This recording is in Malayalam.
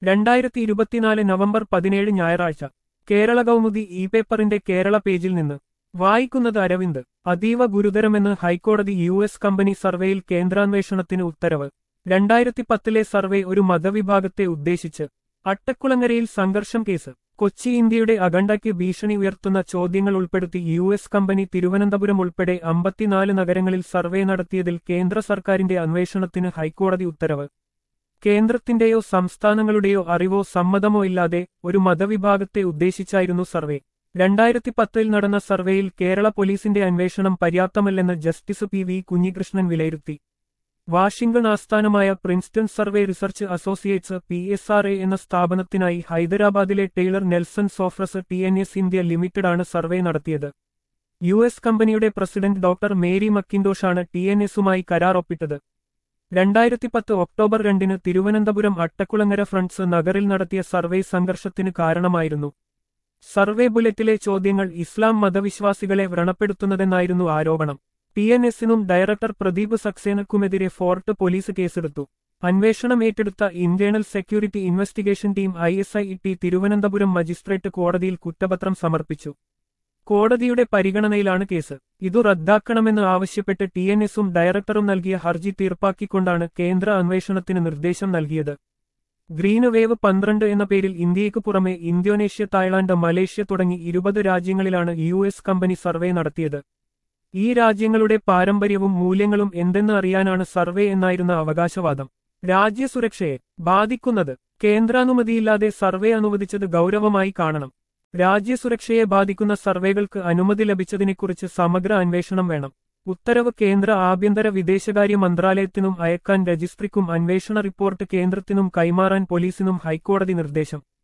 രണ്ടായിരത്തി ഇരുപത്തിനാല് നവംബർ പതിനേഴ് ഞായറാഴ്ച കേരള കൗമുദി ഇ പേപ്പറിന്റെ കേരള പേജിൽ നിന്ന് വായിക്കുന്നത് അരവിന്ദ് അതീവ ഗുരുതരമെന്ന് ഹൈക്കോടതി യു എസ് കമ്പനി സർവേയിൽ കേന്ദ്രാന്വേഷണത്തിന് ഉത്തരവ് രണ്ടായിരത്തി പത്തിലെ സർവേ ഒരു മതവിഭാഗത്തെ ഉദ്ദേശിച്ച് അട്ടക്കുളങ്ങരയിൽ സംഘർഷം കേസ് കൊച്ചി ഇന്ത്യയുടെ അഖണ്ഡയ്ക്ക് ഭീഷണി ഉയർത്തുന്ന ചോദ്യങ്ങൾ ഉൾപ്പെടുത്തി യു എസ് കമ്പനി തിരുവനന്തപുരം ഉൾപ്പെടെ അമ്പത്തിനാല് നഗരങ്ങളിൽ സർവേ നടത്തിയതിൽ കേന്ദ്ര സർക്കാരിന്റെ അന്വേഷണത്തിന് ഹൈക്കോടതി ഉത്തരവ് കേന്ദ്രത്തിന്റെയോ സംസ്ഥാനങ്ങളുടെയോ അറിവോ സമ്മതമോ ഇല്ലാതെ ഒരു മതവിഭാഗത്തെ ഉദ്ദേശിച്ചായിരുന്നു സർവേ രണ്ടായിരത്തി പത്തിൽ നടന്ന സർവേയിൽ കേരള പോലീസിന്റെ അന്വേഷണം പര്യാപ്തമല്ലെന്ന് ജസ്റ്റിസ് പി വി കുഞ്ഞികൃഷ്ണൻ വിലയിരുത്തി വാഷിംഗ്ടൺ ആസ്ഥാനമായ Princeton survey research associates P S R A എന്ന സ്ഥാപനത്തിനായി ഹൈദരാബാദിലെ Taylor Nelson Sofres T N S India ലിമിറ്റഡാണ് സർവേ നടത്തിയത് യു എസ് കമ്പനിയുടെ പ്രസിഡന്റ് ഡോക്ടർ മേരി മക്കിൻഡോഷാണ് ടി എൻ എസുമായി കരാർ ഒപ്പിട്ടത് രണ്ടായിരത്തി പത്ത് ഒക്ടോബർ രണ്ടിന് തിരുവനന്തപുരം അട്ടക്കുളങ്ങര ഫ്രണ്ട്സ് നഗറിൽ നടത്തിയ സർവേ സംഘർഷത്തിന് കാരണമായിരുന്നു സർവേ ബുള്ളറ്റിലെ ചോദ്യങ്ങൾ ഇസ്ലാം മതവിശ്വാസികളെ വ്രണപ്പെടുത്തുന്നതെന്നായിരുന്നു ആരോപണം ടി എൻ എസിനും ഡയറക്ടർ പ്രദീപ് സക്സേനക്കുമെതിരെ ഫോർട്ട് പോലീസ് കേസെടുത്തു അന്വേഷണം ഏറ്റെടുത്ത internal security investigation team I S I T Thiruvananthapuram magistrate കോടതിയിൽ കുറ്റപത്രം സമർപ്പിച്ചു കോടതിയുടെ പരിഗണനയിലാണ് കേസ് ഇതു റദ്ദാക്കണമെന്ന് ആവശ്യപ്പെട്ട് ടി എൻ എസും ഡയറക്ടറും നൽകിയ ഹർജി തീർപ്പാക്കിക്കൊണ്ടാണ് കേന്ദ്ര അന്വേഷണത്തിന് നിർദ്ദേശം നൽകിയത് ഗ്രീന് വേവ് പന്ത്രണ്ട് എന്ന പേരിൽ ഇന്ത്യയ്ക്ക് പുറമെ ഇന്തോനേഷ്യ തായ്ലാന്റ് മലേഷ്യ തുടങ്ങി ഇരുപത് രാജ്യങ്ങളിലാണ് യു എസ് കമ്പനി സർവേ നടത്തിയത് ഈ രാജ്യങ്ങളുടെ പാരമ്പര്യവും മൂല്യങ്ങളും എന്തെന്ന് അറിയാനാണ് സർവേ എന്നായിരുന്ന അവകാശവാദം രാജ്യസുരക്ഷയെ ബാധിക്കുന്നത് കേന്ദ്രാനുമതിയില്ലാതെ സർവേ അനുവദിച്ചത് ഗൗരവമായി കാണണം രാജ്യസുരക്ഷയെ ബാധിക്കുന്ന സർവേകൾക്ക് അനുമതി ലഭിച്ചതിനെക്കുറിച്ച് സമഗ്ര അന്വേഷണം വേണം ഉത്തരവ് കേന്ദ്ര ആഭ്യന്തര വിദേശകാര്യ മന്ത്രാലയത്തിനും അയക്കാൻ രജിസ്ട്രിക്കും അന്വേഷണ റിപ്പോർട്ട് കേന്ദ്രത്തിനും കൈമാറാൻ പോലീസിനും ഹൈക്കോടതി നിർദ്ദേശം